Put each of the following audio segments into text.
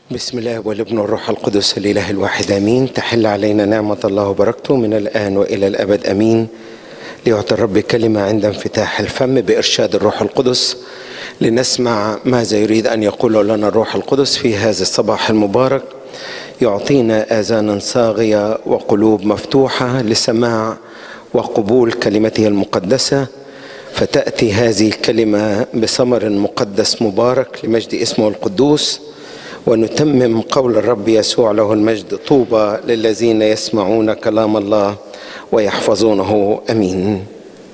بسم الله والابن والروح القدس الاله الواحد امين تحل علينا نعمه الله وبركته من الان والى الابد امين ليعطي الرب كلمه عند انفتاح الفم بارشاد الروح القدس لنسمع ماذا يريد ان يقول لنا الروح القدس في هذا الصباح المبارك يعطينا اذانا صاغيه وقلوب مفتوحه لسماع وقبول كلمته المقدسه فتاتي هذه الكلمه بثمر مقدس مبارك لمجد اسمه القدوس ونتمم قول الرب يسوع له المجد طوبى للذين يسمعون كلام الله ويحفظونه امين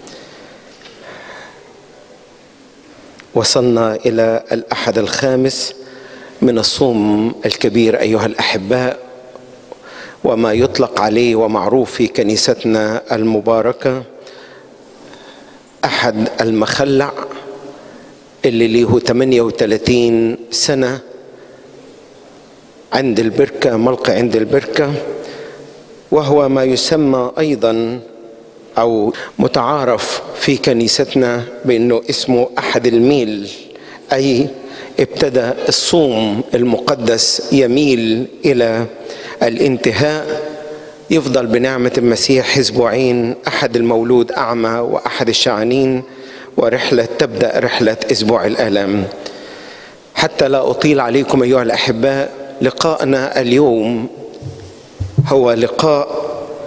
وصلنا الى الاحد الخامس من الصوم الكبير ايها الاحباء وما يطلق عليه ومعروف في كنيستنا المباركه احد المخلع اللي ليه 38 سنه عند البركة ملقى عند البركة وهو ما يسمى أيضا أو متعارف في كنيستنا بأنه اسمه أحد الميل أي ابتدى الصوم المقدس يميل إلى الانتهاء يفضل بنعمة المسيح أسبوعين أحد المولود أعمى وأحد الشعانين ورحلة تبدأ رحلة أسبوع الآلام حتى لا أطيل عليكم أيها الأحباء لقاءنا اليوم هو لقاء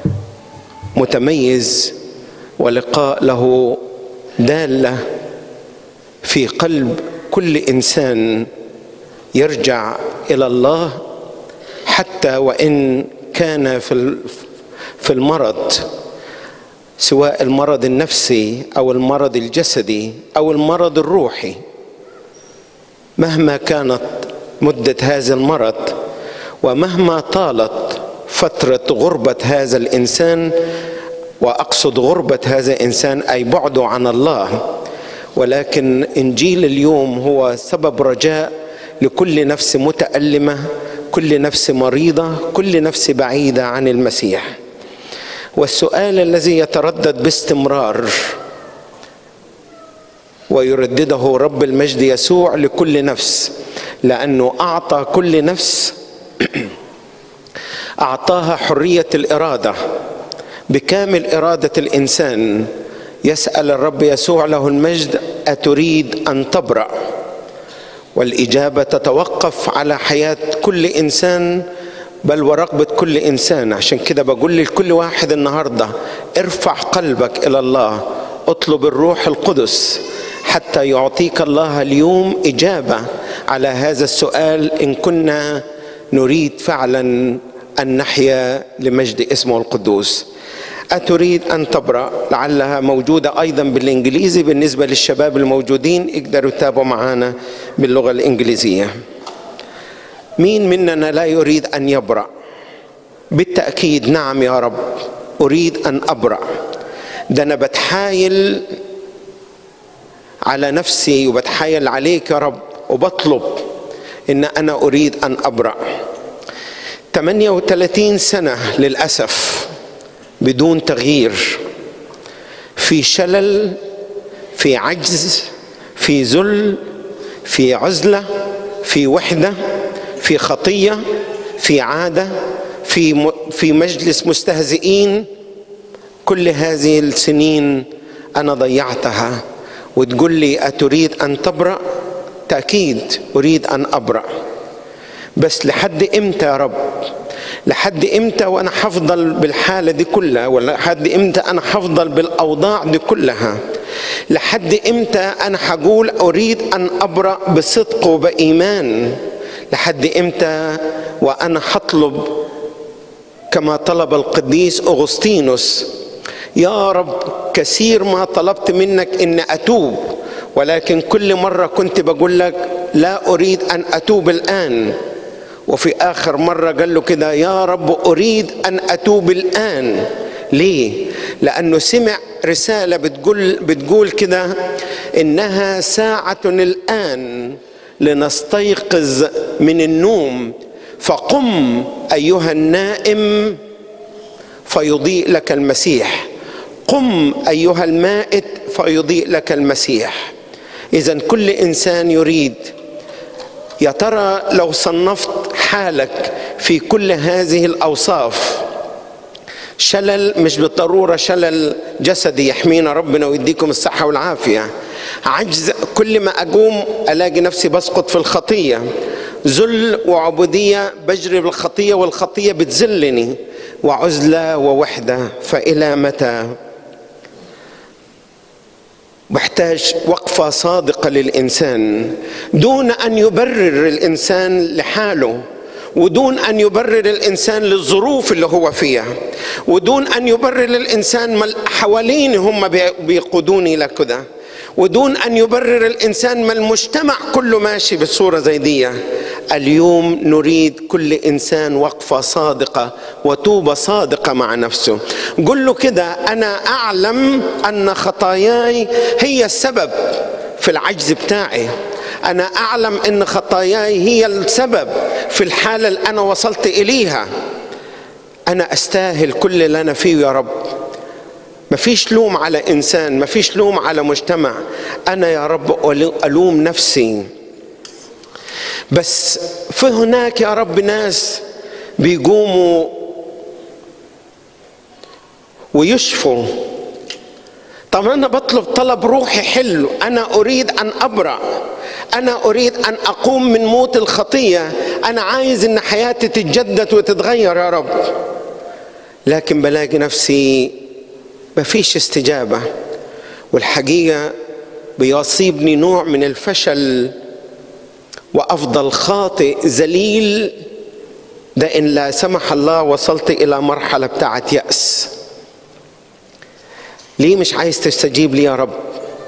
متميز ولقاء له داله في قلب كل انسان يرجع الى الله حتى وان كان في في المرض سواء المرض النفسي او المرض الجسدي او المرض الروحي مهما كانت مدة هذا المرض ومهما طالت فترة غربة هذا الإنسان وأقصد غربة هذا الإنسان أي بعده عن الله ولكن إنجيل اليوم هو سبب رجاء لكل نفس متألمة كل نفس مريضة كل نفس بعيدة عن المسيح والسؤال الذي يتردد باستمرار ويردده رب المجد يسوع لكل نفس لانه اعطى كل نفس اعطاها حريه الاراده بكامل اراده الانسان يسال الرب يسوع له المجد اتريد ان تبرا والاجابه تتوقف على حياه كل انسان بل ورغبه كل انسان عشان كده بقول لكل واحد النهارده ارفع قلبك الى الله اطلب الروح القدس حتى يعطيك الله اليوم اجابه على هذا السؤال ان كنا نريد فعلا ان نحيا لمجد اسمه القدوس اتريد ان تبرا لعلها موجوده ايضا بالانجليزي بالنسبه للشباب الموجودين يقدروا يتابعوا معنا باللغه الانجليزيه مين مننا لا يريد ان يبرا بالتاكيد نعم يا رب اريد ان ابرا ده انا بتحايل على نفسي وبتحايل عليك يا رب وبطلب ان انا اريد ان ابرا 38 سنه للاسف بدون تغيير في شلل في عجز في ذل في عزله في وحده في خطيه في عاده في في مجلس مستهزئين كل هذه السنين انا ضيعتها وتقول لي اتريد ان تبرأ تأكيد أريد أن أبرأ بس لحد إمتى يا رب لحد إمتى وأنا حفضل بالحالة دي كلها ولا لحد إمتى أنا حفضل بالأوضاع دي كلها لحد إمتى أنا حقول أريد أن أبرأ بصدق وبإيمان لحد إمتى وأنا حطلب كما طلب القديس أغسطينوس يا رب كثير ما طلبت منك ان اتوب ولكن كل مره كنت بقول لك لا اريد ان اتوب الان وفي اخر مره قال له كده يا رب اريد ان اتوب الان ليه لانه سمع رساله بتقول بتقول كده انها ساعه الان لنستيقظ من النوم فقم ايها النائم فيضيء لك المسيح قم ايها المائت فيضيء لك المسيح اذا كل انسان يريد يا ترى لو صنفت حالك في كل هذه الاوصاف شلل مش بالضروره شلل جسدي يحمينا ربنا ويديكم الصحه والعافيه عجز كل ما اقوم الاقي نفسي بسقط في الخطيه ذل وعبوديه بجري بالخطيه والخطيه بتذلني وعزله ووحده فالى متى محتاج وقفه صادقه للانسان دون ان يبرر الانسان لحاله ودون ان يبرر الانسان للظروف اللي هو فيها ودون ان يبرر الانسان ما حوالين هم بيقودوني الى كده ودون ان يبرر الانسان ما المجتمع كله ماشي بصوره زي دي اليوم نريد كل انسان وقفه صادقه وتوبه صادقه مع نفسه قل له كده انا اعلم ان خطاياي هي السبب في العجز بتاعي انا اعلم ان خطاياي هي السبب في الحاله اللي انا وصلت اليها انا استاهل كل اللي انا فيه يا رب مفيش لوم على انسان مفيش لوم على مجتمع انا يا رب الوم نفسي بس في هناك يا رب ناس بيقوموا ويشفوا طب انا بطلب طلب روحي حلو انا اريد ان ابرأ انا اريد ان اقوم من موت الخطيه انا عايز ان حياتي تتجدد وتتغير يا رب لكن بلاقي نفسي مفيش استجابه والحقيقه بيصيبني نوع من الفشل وافضل خاطئ ذليل ده ان لا سمح الله وصلت الى مرحله بتاعت ياس ليه مش عايز تستجيب لي يا رب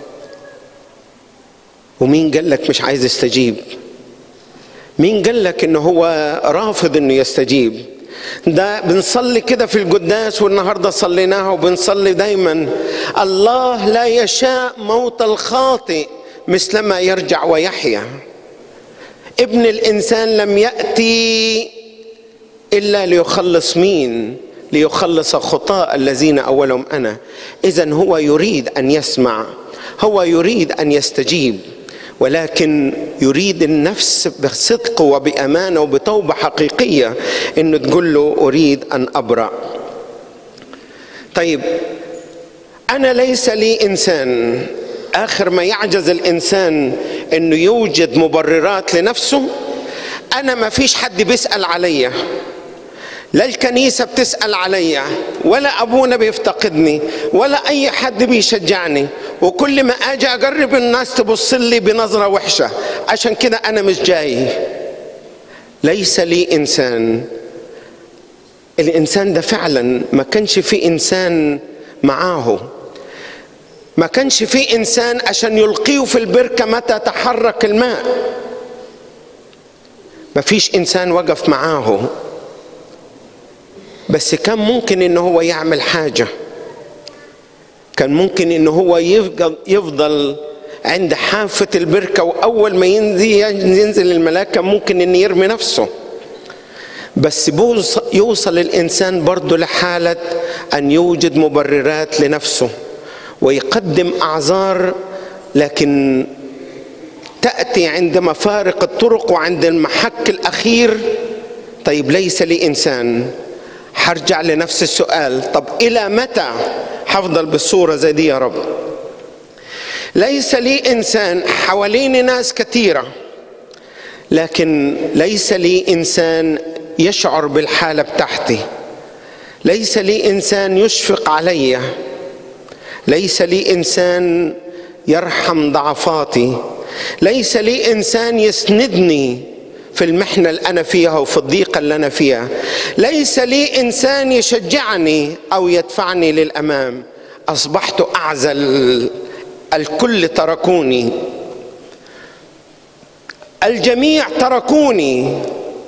ومين قال لك مش عايز يستجيب مين قال لك انه هو رافض انه يستجيب ده بنصلي كده في القداس والنهارده صليناها وبنصلي دايما الله لا يشاء موت الخاطئ مثلما يرجع ويحيا ابن الانسان لم ياتي الا ليخلص مين ليخلص خطاء الذين اولهم انا اذا هو يريد ان يسمع هو يريد ان يستجيب ولكن يريد النفس بصدق وبامانه وبتوبه حقيقيه انه تقول له اريد ان ابرا طيب انا ليس لي انسان اخر ما يعجز الانسان انه يوجد مبررات لنفسه انا ما فيش حد بيسال عليا لا الكنيسه بتسال عليا ولا ابونا بيفتقدني ولا اي حد بيشجعني وكل ما اجي اجرب الناس تبص لي بنظره وحشه عشان كده انا مش جاي ليس لي انسان الانسان ده فعلا ما كانش في انسان معاه ما كانش في انسان عشان يلقيه في البركه متى تحرك الماء ما فيش انسان وقف معاه بس كان ممكن ان هو يعمل حاجه كان ممكن ان هو يفضل, يفضل عند حافة البركة وأول ما ينزل, ينزل الملاك كان ممكن إن يرمي نفسه بس يوصل الإنسان برضه لحالة أن يوجد مبررات لنفسه ويقدم أعذار لكن تأتي عند مفارق الطرق وعند المحك الأخير طيب ليس لي إنسان حرجع لنفس السؤال طب إلى متى حفضل بالصورة زي دي يا رب ليس لي إنسان حواليني ناس كثيرة لكن ليس لي إنسان يشعر بالحالة بتاعتي ليس لي إنسان يشفق علي ليس لي إنسان يرحم ضعفاتي ليس لي إنسان يسندني في المحنة اللي أنا فيها وفي الضيقة اللي أنا فيها ليس لي إنسان يشجعني أو يدفعني للأمام أصبحت أعزل الكل تركوني الجميع تركوني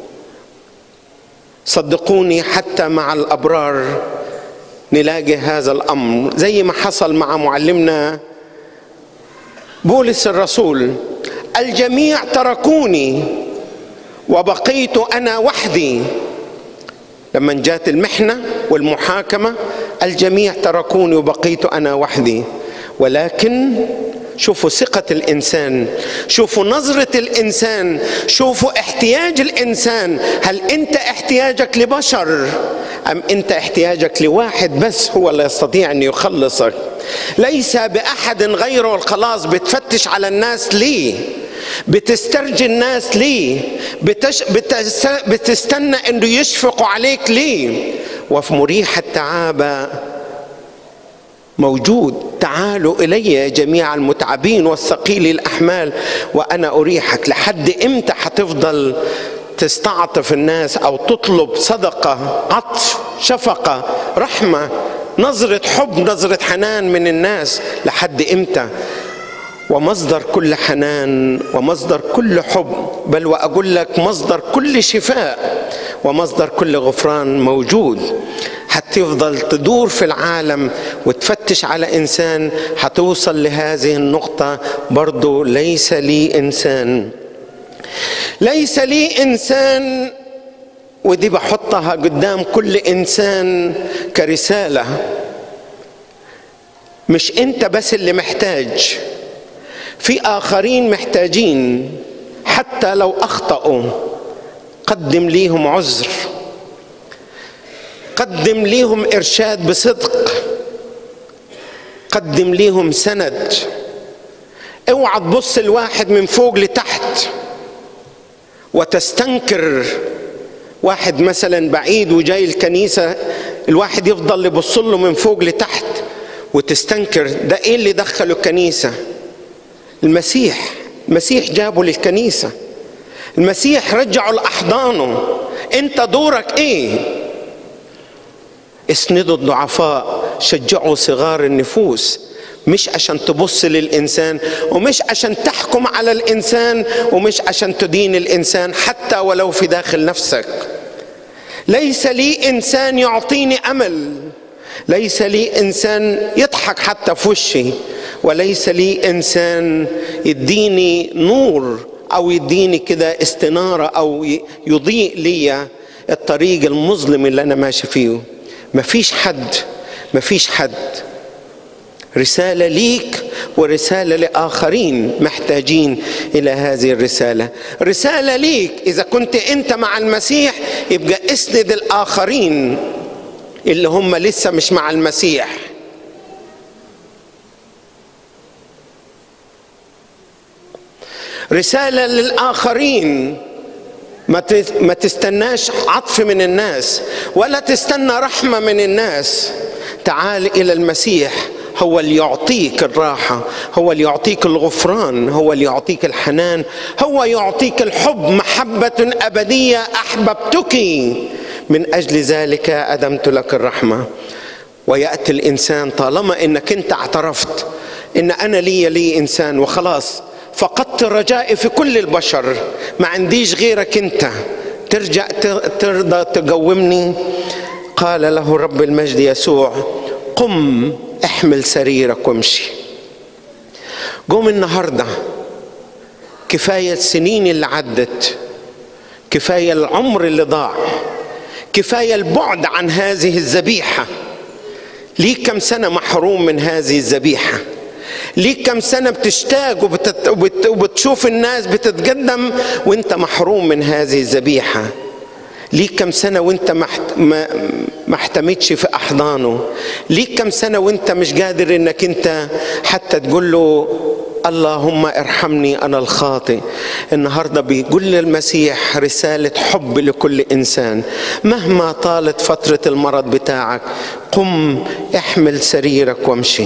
صدقوني حتى مع الأبرار نلاقي هذا الأمر زي ما حصل مع معلمنا بولس الرسول الجميع تركوني وبقيت انا وحدي لما جاءت المحنه والمحاكمه الجميع تركوني وبقيت انا وحدي ولكن شوفوا ثقة الإنسان شوفوا نظرة الإنسان شوفوا احتياج الإنسان هل أنت احتياجك لبشر أم أنت احتياجك لواحد بس هو اللي يستطيع أن يخلصك ليس بأحد غيره الخلاص بتفتش على الناس ليه بتسترجي الناس ليه بتش... بتس... بتستنى انه يشفقوا عليك ليه وفي مريح التعابة موجود تعالوا الي جميع المتعبين والثقيل الاحمال وانا اريحك لحد امتى هتفضل تستعطف الناس او تطلب صدقه عطف شفقه رحمه نظره حب نظره حنان من الناس لحد امتى ومصدر كل حنان ومصدر كل حب بل واقول لك مصدر كل شفاء ومصدر كل غفران موجود هتفضل تدور في العالم وتفتش على انسان هتوصل لهذه النقطه برضو ليس لي انسان ليس لي انسان ودي بحطها قدام كل انسان كرساله مش انت بس اللي محتاج في اخرين محتاجين حتى لو اخطاوا قدم ليهم عذر قدم ليهم ارشاد بصدق قدم ليهم سند اوعى تبص الواحد من فوق لتحت وتستنكر واحد مثلا بعيد وجاي الكنيسة الواحد يفضل يبص له من فوق لتحت وتستنكر ده ايه اللي دخله الكنيسة المسيح المسيح جابه للكنيسة المسيح رجعه لأحضانه انت دورك ايه اسندوا الضعفاء شجعوا صغار النفوس مش عشان تبص للإنسان ومش عشان تحكم على الإنسان ومش عشان تدين الإنسان حتى ولو في داخل نفسك ليس لي إنسان يعطيني أمل ليس لي إنسان يضحك حتى في وشي وليس لي إنسان يديني نور أو يديني كده استنارة أو يضيء لي الطريق المظلم اللي أنا ماشي فيه مفيش حد مفيش حد رسالة ليك ورسالة لآخرين محتاجين إلى هذه الرسالة رسالة ليك إذا كنت أنت مع المسيح يبقى اسند الآخرين اللي هم لسه مش مع المسيح رسالة للآخرين ما تستناش عطف من الناس ولا تستنى رحمة من الناس تعال إلى المسيح هو اللي يعطيك الراحة هو اللي يعطيك الغفران هو اللي يعطيك الحنان هو يعطيك الحب محبة أبدية أحببتك من أجل ذلك أدمت لك الرحمة ويأتي الإنسان طالما إنك أنت اعترفت إن أنا لي لي إنسان وخلاص فقدت رجائي في كل البشر ما عنديش غيرك أنت ترجع ترضى تقومني قال له رب المجد يسوع قم احمل سريرك وامشي قوم النهارده كفايه السنين اللي عدت كفايه العمر اللي ضاع كفايه البعد عن هذه الذبيحه ليك كم سنه محروم من هذه الذبيحه ليك كم سنة بتشتاق وبتت... وبت... وبتشوف الناس بتتقدم وانت محروم من هذه الذبيحة ليك كم سنة وانت محت... ما... ما احتمتش في أحضانه ليك كم سنة وانت مش قادر انك انت حتى تقول له اللهم ارحمني انا الخاطئ النهارده بيقول للمسيح رساله حب لكل انسان مهما طالت فتره المرض بتاعك قم احمل سريرك وامشي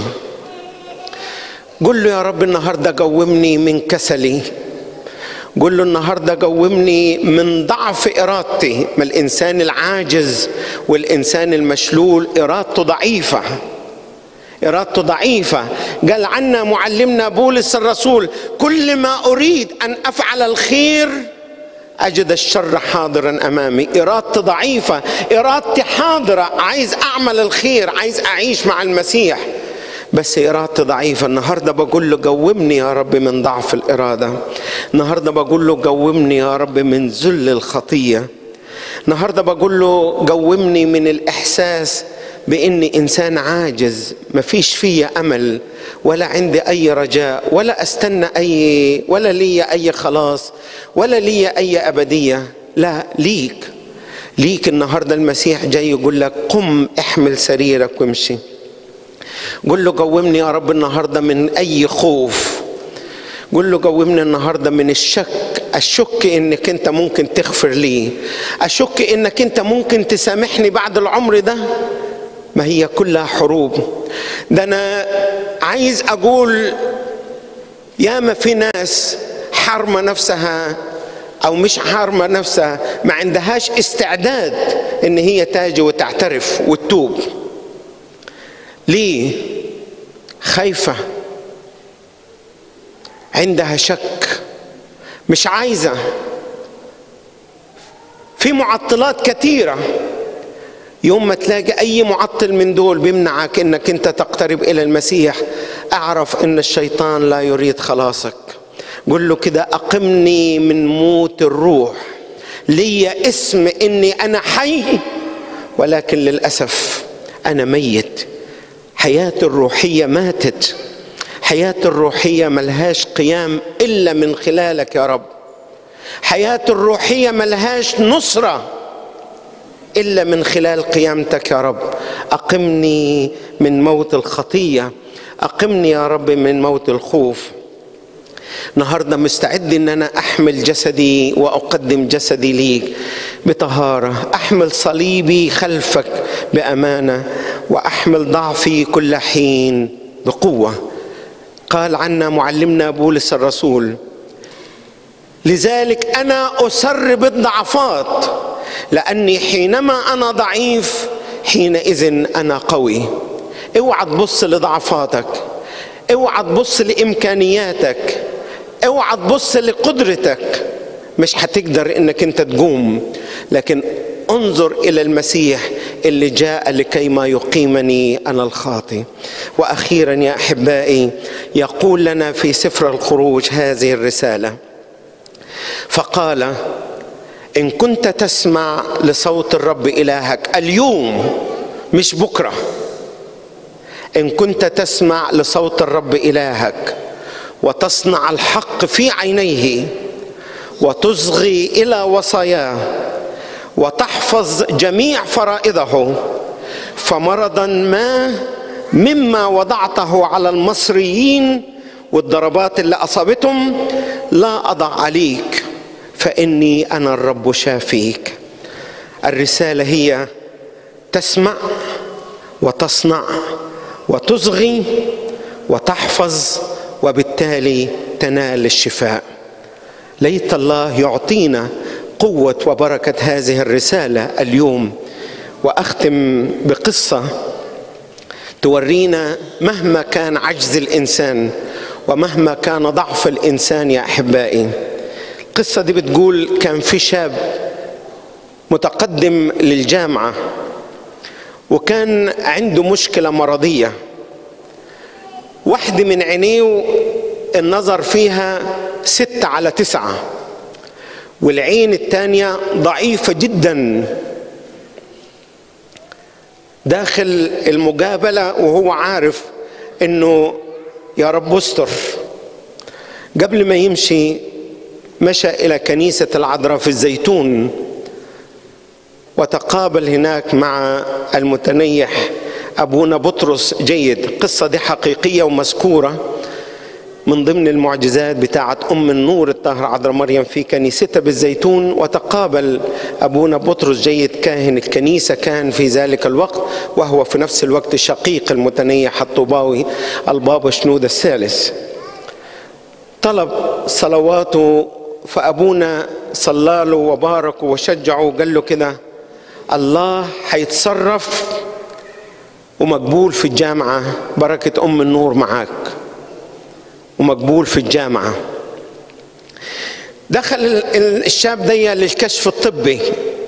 قل له يا رب النهارده قومني من كسلي قل له النهارده قومني من ضعف ارادتي ما الانسان العاجز والانسان المشلول ارادته ضعيفه ارادته ضعيفه قال عنا معلمنا بولس الرسول كل ما اريد ان افعل الخير اجد الشر حاضرا امامي ارادتي ضعيفه ارادتي حاضره عايز اعمل الخير عايز اعيش مع المسيح بس إرادتي ضعيفة النهاردة بقول له قومني يا رب من ضعف الإرادة النهاردة بقول له قومني يا رب من ذل الخطية النهاردة بقول له قومني من الإحساس باني انسان عاجز ما فيش فيا امل ولا عندي اي رجاء ولا استنى اي ولا لي اي خلاص ولا لي اي ابديه لا ليك ليك النهارده المسيح جاي يقول لك قم احمل سريرك وامشي قل له قومني يا رب النهارده من اي خوف قل له قومني النهارده من الشك اشك انك انت ممكن تغفر لي اشك انك انت ممكن تسامحني بعد العمر ده ما هي كلها حروب ده انا عايز اقول يا ما في ناس حارمه نفسها او مش حارمه نفسها ما عندهاش استعداد ان هي تاجي وتعترف وتتوب ليه خايفه عندها شك مش عايزه في معطلات كثيره يوم ما تلاقي اي معطل من دول بيمنعك انك انت تقترب الى المسيح اعرف ان الشيطان لا يريد خلاصك قل له كده اقمني من موت الروح لي اسم اني انا حي ولكن للاسف انا ميت حياتي الروحيه ماتت حياتي الروحيه ملهاش قيام الا من خلالك يا رب حياتي الروحيه ملهاش نصره الا من خلال قيامتك يا رب اقمني من موت الخطيه اقمني يا رب من موت الخوف النهارده مستعد ان انا احمل جسدي واقدم جسدي ليك بطهاره احمل صليبي خلفك بامانه واحمل ضعفي كل حين بقوه قال عنا معلمنا بولس الرسول لذلك انا اسر بالضعفات لاني حينما انا ضعيف حينئذ انا قوي اوعى تبص لضعفاتك اوعى تبص لامكانياتك اوعى تبص لقدرتك مش هتقدر انك انت تقوم لكن انظر الى المسيح اللي جاء لكي ما يقيمني انا الخاطي واخيرا يا احبائي يقول لنا في سفر الخروج هذه الرساله فقال ان كنت تسمع لصوت الرب الهك اليوم مش بكره ان كنت تسمع لصوت الرب الهك وتصنع الحق في عينيه وتصغي الى وصاياه وتحفظ جميع فرائضه فمرضا ما مما وضعته على المصريين والضربات اللي اصابتهم لا اضع عليك فاني انا الرب شافيك الرساله هي تسمع وتصنع وتصغي وتحفظ وبالتالي تنال الشفاء ليت الله يعطينا قوه وبركه هذه الرساله اليوم واختم بقصه تورينا مهما كان عجز الانسان ومهما كان ضعف الانسان يا احبائي القصه دي بتقول كان في شاب متقدم للجامعه وكان عنده مشكله مرضيه واحده من عينيه النظر فيها ستة على تسعة والعين الثانية ضعيفة جدا داخل المقابلة وهو عارف انه يا رب استر قبل ما يمشي مشى الى كنيسة العذراء في الزيتون وتقابل هناك مع المتنيح ابونا بطرس جيد القصة دي حقيقية ومذكورة من ضمن المعجزات بتاعة أم النور الطاهرة عذراء مريم في كنيستها بالزيتون وتقابل أبونا بطرس جيد كاهن الكنيسة كان في ذلك الوقت وهو في نفس الوقت شقيق المتنيح الطوباوي البابا شنود الثالث طلب صلواته فأبونا صلى له وباركه وشجعه وقال له كده الله هيتصرف ومقبول في الجامعة بركة أم النور معاك ومقبول في الجامعة دخل الشاب دي للكشف الطبي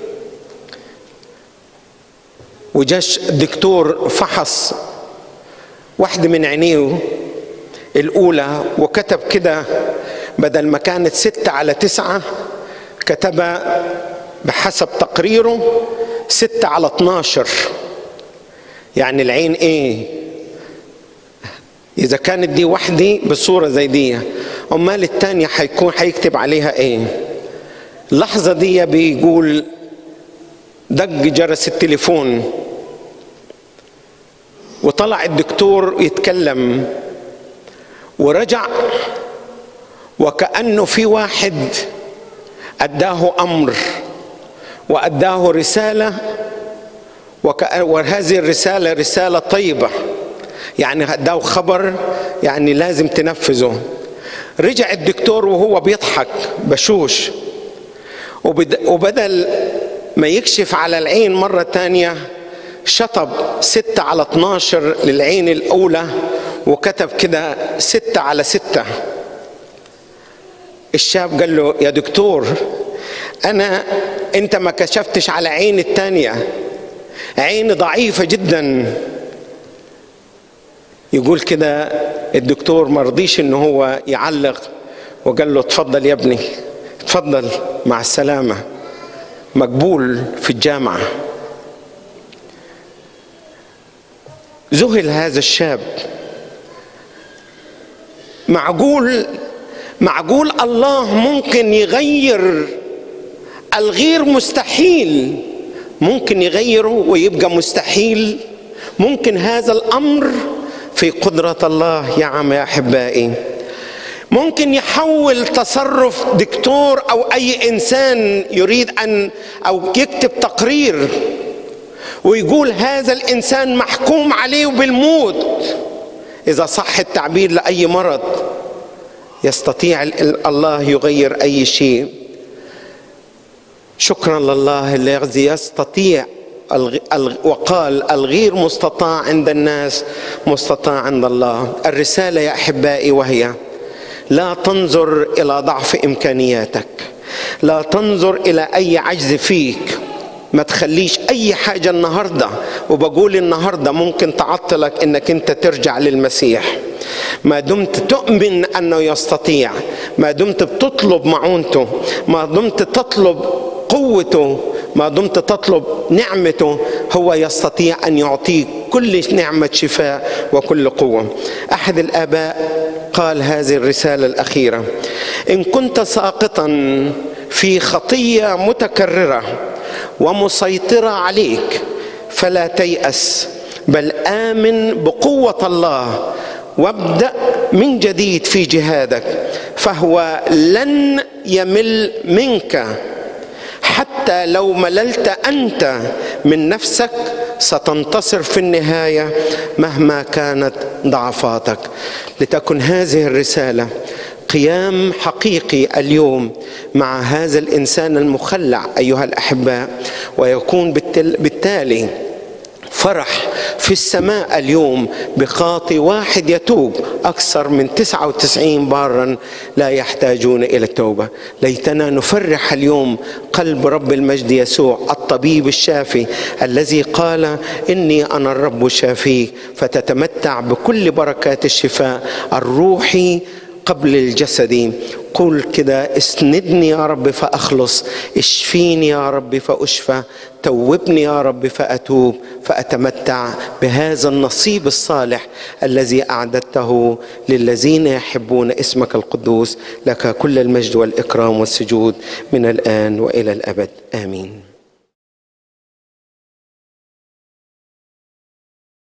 وجاش الدكتور فحص واحدة من عينيه الأولى وكتب كده بدل ما كانت ستة على تسعة كتب بحسب تقريره ستة على 12 يعني العين ايه اذا كانت دي وحدي بصورة زي دي امال التانية حيكون حيكتب عليها ايه اللحظة دي بيقول دق جرس التليفون وطلع الدكتور يتكلم ورجع وكأنه في واحد أداه أمر وأداه رسالة وهذه الرسالة رسالة طيبة يعني أداه خبر يعني لازم تنفذه رجع الدكتور وهو بيضحك بشوش وبدل ما يكشف على العين مرة تانية شطب ستة على 12 للعين الأولى وكتب كده ستة على ستة الشاب قال له يا دكتور أنا أنت ما كشفتش على عين التانية عين ضعيفة جدا يقول كده الدكتور ما رضيش ان هو يعلق وقال له اتفضل يا ابني اتفضل مع السلامة مقبول في الجامعة ذهل هذا الشاب معقول معقول الله ممكن يغير الغير مستحيل ممكن يغيره ويبقى مستحيل ممكن هذا الامر في قدره الله يا عم يا احبائي ممكن يحول تصرف دكتور او اي انسان يريد ان او يكتب تقرير ويقول هذا الانسان محكوم عليه بالموت اذا صح التعبير لاي مرض يستطيع الله يغير اي شيء شكرا لله الذي يستطيع وقال الغير مستطاع عند الناس مستطاع عند الله الرساله يا احبائي وهي لا تنظر الى ضعف امكانياتك لا تنظر الى اي عجز فيك ما تخليش اي حاجه النهارده وبقول النهارده ممكن تعطلك انك انت ترجع للمسيح ما دمت تؤمن انه يستطيع ما دمت بتطلب معونته ما دمت تطلب قوته ما دمت تطلب نعمته هو يستطيع ان يعطيك كل نعمه شفاء وكل قوه احد الاباء قال هذه الرساله الاخيره ان كنت ساقطا في خطيه متكرره ومسيطره عليك فلا تيأس بل آمن بقوة الله وابدأ من جديد في جهادك فهو لن يمل منك حتى لو مللت أنت من نفسك ستنتصر في النهاية مهما كانت ضعفاتك لتكن هذه الرسالة قيام حقيقي اليوم مع هذا الانسان المخلع ايها الاحباء ويكون بالتالي فرح في السماء اليوم بخاطي واحد يتوب أكثر من 99 بارا لا يحتاجون إلى التوبة ليتنا نفرح اليوم قلب رب المجد يسوع الطبيب الشافي الذي قال إني أنا الرب شافيك فتتمتع بكل بركات الشفاء الروحي قبل الجسد قل كده اسندني يا رب فأخلص اشفيني يا رب فأشفى توبني يا رب فأتوب فأتمتع بهذا النصيب الصالح الذي أعددته للذين يحبون اسمك القدوس لك كل المجد والإكرام والسجود من الآن وإلى الأبد آمين